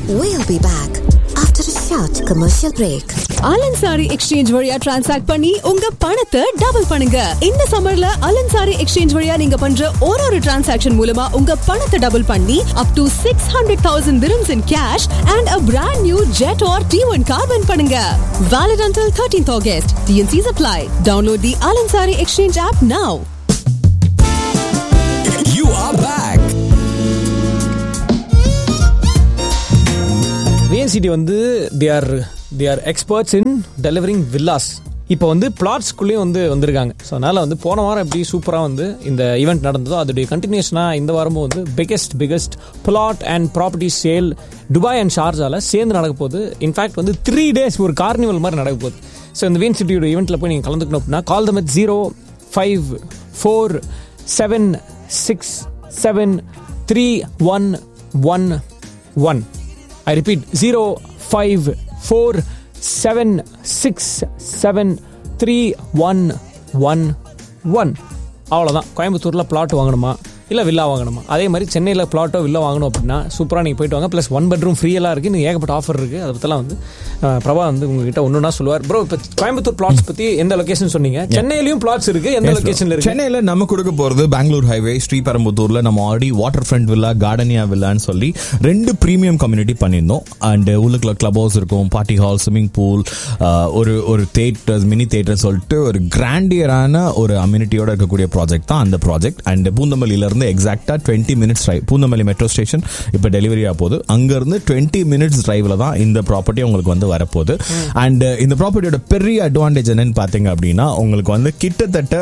We'll be back after a short commercial break. Al Ansari exchange வழியா transact பண்ணி உங்க பணத்தை டபுள் பண்ணுங்க இந்த சம்மர்ல அலன்சாரி எக்ஸ்சேஞ்ச் வழியா நீங்க பண்ற ஒரு ஒரு டிரான்சாக்ஷன் மூலமா உங்க பணத்தை டபுள் பண்ணி up to six hundred thousand dirhams in cash and a brand new jet or T1 car win பண்ணுங்க valid until 13th August TNC's apply download the Alansari Exchange app now You are back. V N C T வந்து they are they are experts in delivering villas இப்போ வந்து பிளாட்ஸ்குள்ளேயும் வந்து வந்திருக்காங்க so அதனால் வந்து போன வாரம் எப்படி சூப்பராக வந்து இந்த ஈவெண்ட் நடந்ததோ அதோடைய கண்டினியூஷனாக இந்த வாரமும் வந்து biggest biggest plot and property sale Dubai and ஷார்ஜால சேர்ந்து நடக்க போகுது இன்ஃபேக்ட் வந்து த்ரீ டேஸ் ஒரு கார்னிவல் மாதிரி நடக்க போகுது ஸோ இந்த விஎன் சிட்டியோட ஈவெண்ட்டில் போய் நீங்கள் கலந்துக்கணும் அப்படின்னா call them zero five four seven six seven three one one one I repeat 0 5 4 7 6 7 3 1 1 1 அவ்வளோதான் கோயம்புத்தூரில் பிளாட் வாங்கணுமா இல்லை வில்லா வாங்கணுமா அதே மாதிரி சென்னையில் பிளாட்டோ வில்லா வாங்கணும் அப்படின்னா சூப்பராக நீங்கள் போயிட்டு வாங்க ப்ளஸ் ஒன் பெட்ரூம் ஃப்ரீயெல்லாம் இருக்குது நீங்கள் ஏகப்பட்ட ஆஃபர் இருக்குது அதை பற்றிலாம் வந்து அஹ், பிரபா வந்து உங்ககிட்ட ஒன்று ஒன்றா சொல்லுவார் ப்ரோ இப்போ கோயம்புத்தூர் பிளாட்ஸ் பற்றி எந்த லொகேஷன் சொன்னீங்க சென்னையிலையும் பிளாட்ஸ் இருக்குது எந்த Yes, bro. லொகேஷனில் இருக்குது சென்னையில நம்ம கொடுக்க போறது பெங்களூர் ஹைவே ஸ்ரீபெரும்புத்தூர்ல நம்ம already water front villa gardenia வில்லான்னு சொல்லி ரெண்டு பிரீமியம் கம்யூனிட்டி பண்ணியிருந்தோம் அண்ட் உள்ளுக்குள்ள கிளப் ஹவுஸ் இருக்கும் பார்ட்டி ஹால் ஸ்விம்மிங் பூல் ஒரு ஒரு தேட்டர் மினி தேட்டர் சொல்லிட்டு ஒரு கிராண்டியரான ஒரு அம்யூனிட்டியோட இருக்கக்கூடிய ப்ராஜெக்ட் தான் அந்த ப்ராஜெக்ட் அண்ட் பூந்தமல்லியில இருந்து எக்ஸாக்டா twenty minutes drive Poonamallee metro station இப்போ டெலிவரி ஆக போகுது அங்க இருந்து டுவெண்ட்டி மினிட்ஸ் டிரைவ்ல தான் இந்த ப்ராப்பர்ட்டி உங்களுக்கு வந்து வரப்போகுது அண்ட் இந்த ப்ராப்பர்ட்டியோட பெரிய அட்வான்டேஜ் என்னன்னு பாத்தீங்க அப்படின்னா உங்களுக்கு வந்து கிட்டத்தட்ட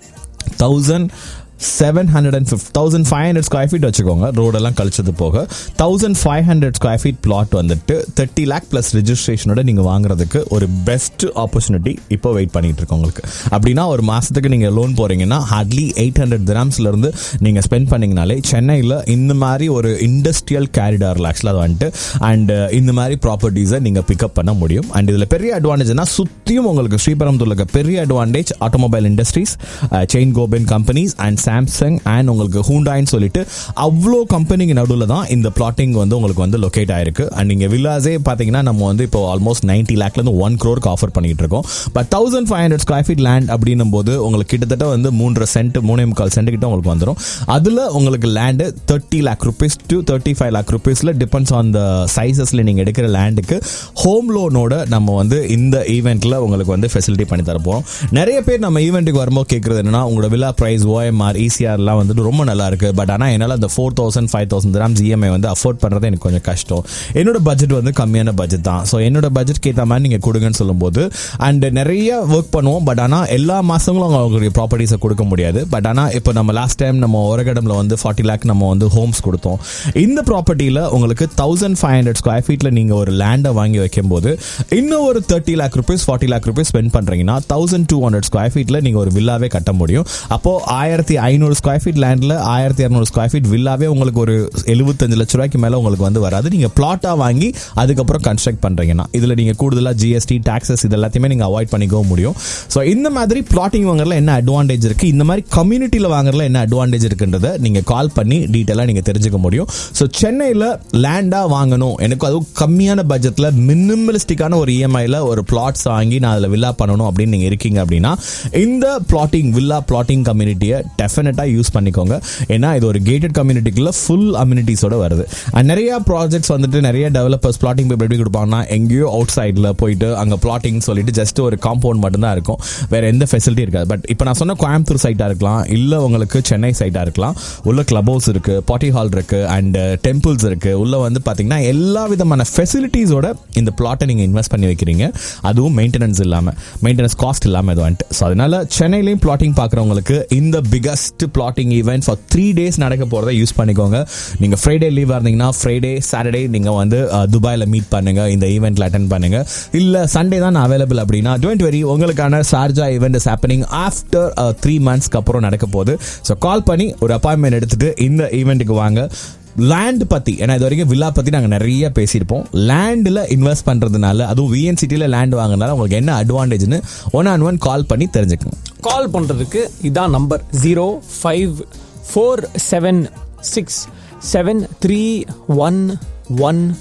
thousand seven hundred and fifty thousand five hundred square feet வச்சுக்கோங்க ரோடெல்லாம் கழிச்சது போக thousand five hundred square feet plot வந்துட்டு தேர்ட்டி லேக் ப்ளஸ் ரெஜிஸ்ட்ரேஷனோட நீங்கள் வாங்குறதுக்கு ஒரு பெஸ்ட் ஆப்பர்ச்சுனிட்டி இப்போ வெயிட் பண்ணிட்டு இருக்கு உங்களுக்கு அப்படின்னா ஒரு மாசத்துக்கு நீங்கள் லோன் போறீங்கன்னா ஹார்ட்லி எயிட் ஹண்ட்ரட் கிராம்ஸ்ல இருந்து நீங்கள் ஸ்பெண்ட் பண்ணீங்கனாலே சென்னையில் இந்த மாதிரி ஒரு இண்டஸ்ட்ரியல் கேரிடாரில் ஆக்சுவலாக வந்துட்டு அண்ட் இந்த மாதிரி ப்ராப்பர்ட்டிஸை நீங்கள் பிக்கப் பண்ண முடியும் அண்ட் இதில் பெரிய அட்வான்டேஜ்னா சுற்றியும் உங்களுக்கு ஸ்ரீபெரும்புத்தூர்ல இருக்க பெரிய advantage automobile industries Saint Gobain companies and Samsung and உங்களுக்கு ஹூண்டாயின்னு சொல்லிட்டு அவ்வளோ கம்பெனிக்கு நடுவில் தான் இந்த பிளாட்டிங் வந்து உங்களுக்கு வந்து லொக்கேட் ஆயிருக்கு அண்ட் நீங்கள் வில்லாஸே பார்த்தீங்கன்னா நம்ம வந்து இப்போ ஆல்மோஸ்ட் நைன்டி லேக்லேருந்து ஒன் க்ரோருக்கு ஆஃபர் பண்ணிட்டு இருக்கோம் but thousand five hundred square feet land அப்படின்னும் போது உங்களுக்கு கிட்டத்தட்ட வந்து மூன்றரை சென்ட் மூணே முக்கால் சென்ட் கிட்ட உங்களுக்கு வந்துடும் அதில் உங்களுக்கு land thirty lakh rupees to thirty five lakh ருபீஸில் டிபெண்ட்ஸ் ஆன் த சைசஸில் நீங்கள் எடுக்கிற லேண்டுக்கு ஹோம் லோனோட நம்ம வந்து இந்த ஈவெண்ட்டில் உங்களுக்கு வந்து ஃபெசிலிட்டி பண்ணி தரப்போம் நிறைய பேர் நம்ம ஈவெண்ட்டுக்கு வரும்போது கேட்குறது என்னன்னா உங்களோட வில்லா ப்ரைஸ் ஓஎம்ஆர் ஈசிஆர்லாம் வந்துட்டு ரொம்ப நல்லா இருக்கு பட் ஆனால் என்னால் அந்த four thousand five thousand grams EMI வந்து அஃபோர்ட் பண்ணுறது எனக்கு கொஞ்சம் கஷ்டம் என்னோட பட்ஜெட் வந்து கம்மியான பட்ஜெட் தான் ஸோ என்னோட பட்ஜெட்க்கு ஏற்ற மாதிரி நீங்கள் கொடுங்கன்னு சொல்லும்போது அண்ட் நிறைய ஒர்க் பண்ணுவோம் பட் ஆனால் எல்லா மாதங்களும் அவங்களுடைய ப்ராப்பர்ட்டிஸை கொடுக்க முடியாது பட் ஆனால் இப்போ நம்ம லாஸ்ட் டைம் நம்ம ஒரகடம்ல வந்து ஃபார்ட்டி லேக் நம்ம வந்து ஹோம்ஸ் கொடுத்தோம் இந்த ப்ராப்பர்ட்டியில் உங்களுக்கு தௌசண்ட் ஃபைவ் ஹண்ட்ரட் ஸ்கொயர் ஃபீட்டில் நீங்கள் ஒரு லேண்டை வாங்கி வைக்கும்போது இன்னும் ஒரு thirty lakh rupees forty lakh rupees spend பண்ணுறீங்கன்னா தௌசண்ட் டூ ஹண்ட்ரட் ஸ்கொயர் ஃபீட்டில் நீங்கள் ஒரு வில்லாவே கட்ட முடியும் அப்போ ஆயிரத்தி ஐநூறு ஸ்கொயர் ஃபீட் லேண்டில் ஆயிரத்தி இரநூறு ஸ்கொயர் ஃபீட் வில்லாவே உங்களுக்கு ஒரு எழுபத்தஞ்சு லட்ச ரூபாய்க்கு மேலே உங்களுக்கு வந்து வராது நீங்கள் பிளாட்டாக வாங்கி அதுக்கப்புறம் கன்ஸ்ட்ரக்ட் பண்ணுறீங்கன்னா இதில் நீங்கள் கூடுதலாக ஜிஎஸ்டி டாக்ஸஸ் இது எல்லாத்தையுமே நீங்கள் அவாய்ட் பண்ணிக்கவும் முடியும் ஸோ இந்த மாதிரி பிளாட்டிங் வாங்குறதுல என்ன அட்வான்டேஜ் இருக்குது இந்த மாதிரி கம்யூனிட்டியில் வாங்குறதுல என்ன அட்வான்டேஜ் இருக்குன்றதை நீங்கள் கால் பண்ணி டீட்டெயிலாக நீங்கள் தெரிஞ்சுக்க முடியும் ஸோ சென்னையில் லேண்டாக வாங்கணும் எனக்கு அதுவும் கம்மியான பட்ஜெட்டில் மினிமலிஸ்டிக்கான ஒரு இஎம்ஐயில் ஒரு பிளாட்ஸ் வாங்கி நான் அதில் வில்லா பண்ணணும் அப்படின்னு நீங்கள் இருக்கீங்க அப்படின்னா இந்த பிளாட்டிங் வில்லா பிளாட்டிங் கம்யூனிட்டியை டெஃபினட்டாக யூஸ் பண்ணிக்கோங்க ஏன்னா இது ஒரு கேட்டட் கம்யூனிட்டிக்குள்ள ஃபுல் அம்யூனிட்டிஸோட வருது அண்ட் நிறைய ப்ராஜெக்ட்ஸ் வந்துட்டு நிறைய டெவலப்பர்ஸ் பிளாட்டிங் பேப்பர் எப்படி கொடுப்பாங்கன்னா எங்கேயோ அவுட் சைடில் போயிட்டு அங்கே பிளாட்டிங் சொல்லிட்டு ஜஸ்ட் ஒரு காம்பவுண்ட் மட்டும்தான் இருக்கும் வேற எந்த ஃபெசிலிட்டி இருக்காது பட் இப்போ நான் சொன்ன கோயம்புத்தூர் சைட்டாக இருக்கலாம் இல்லை உங்களுக்கு சென்னை சைட்டாக இருக்கலாம் உள்ள கிளப் ஹவுஸ் இருக்கு பார்ட்டி ஹால் இருக்கு அண்ட் டெம்பிள்ஸ் இருக்கு உள்ள வந்து பார்த்தீங்கன்னா எல்லா விதமான ஃபெசிலிட்டிஸோட இந்த பிளாட்டை நீங்கள் இன்வெஸ்ட் பண்ணி வைக்கிறீங்க அதுவும் மெயின்டெனன்ஸ் இல்லாமல் மெயின்டெனன்ஸ் காஸ்ட் இல்லாமல் இது வந்துட்டு ஸோ அதனால சென்னையிலையும் பிளாட்டிங் பார்க்குறவங்களுக்கு இந்த biggest plotting event for three days நடக்க போகிறத யூஸ் பண்ணிக்கோங்க நீங்கள் ஃப்ரைடே லீவாக இருந்தீங்கன்னா ஃப்ரைடே சாட்டர்டே நீங்கள் வந்து அஹ், துபாயில மீட் பண்ணுங்க இந்த ஈவெண்ட்ல அட்டன் பண்ணுங்க இல்லை சண்டே தான் அவைலபிள் அப்படின்னா டோன்ட் வெரி உங்களுக்கான Sharjah event is happening after three மந்த்ஸ்க்கு அப்புறம் நடக்க போகுது ஸோ கால் பண்ணி ஒரு அப்பாயின்மெண்ட் எடுத்துட்டு இந்த ஈவெண்ட்டுக்கு வாங்க லேண்ட் பத்தி ஏன்னா இது வரைக்கும் வில்லா பத்தி நாங்க நிறைய பேசியிருப்போம் லேண்ட்ல இன்வெஸ்ட் பண்றதுனால அதுவும் விஎன் சிட்டில லேண்ட் வாங்குறதுனால உங்களுக்கு என்ன அட்வான்டேஜ்னு ஒன் ஆன் ஒன் கால் பண்ணி தெரிஞ்சுக்கணும் கால் பண்ணுறதுக்கு இதான் number zero five four seven six seven three one one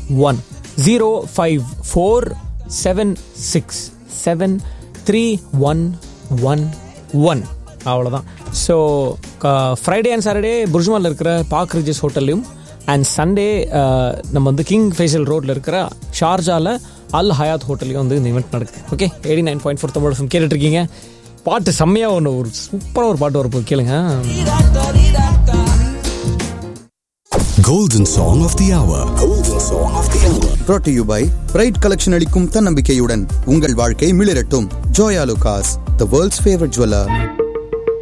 one zero five four seven six seven three one one one அவ்வளோதான் ஸோ ஃப்ரைடே அண்ட் சாட்டர்டே புர்ஜ்மாலில் இருக்கிற பார்க் ரிஜஸ் ஹோட்டல்லையும் and Sunday நம்ம வந்து கிங் ஃபேஷியல் ரோட்டில் இருக்கிற ஷார்ஜாவில் அல் Hyatt ஹோட்டல்லையும் வந்து இந்த ஈவெண்ட் நடக்குது okay eighty nine point four Tamil FM கேட்டுட்டு இருக்கீங்க பாட்டு செம்மையாக ஒன்று ஒரு சூப்பராக ஒரு பாட்டு வரப்போ கேளுங்க Golden Song of the Hour. Golden Song of the Hour. brought to you by pride collection அளிக்கும் தன்னம்பிக்கையுடன் உங்கள் வாழ்க்கை மிளிரட்டும் Joyalukkas the world's favourite jeweller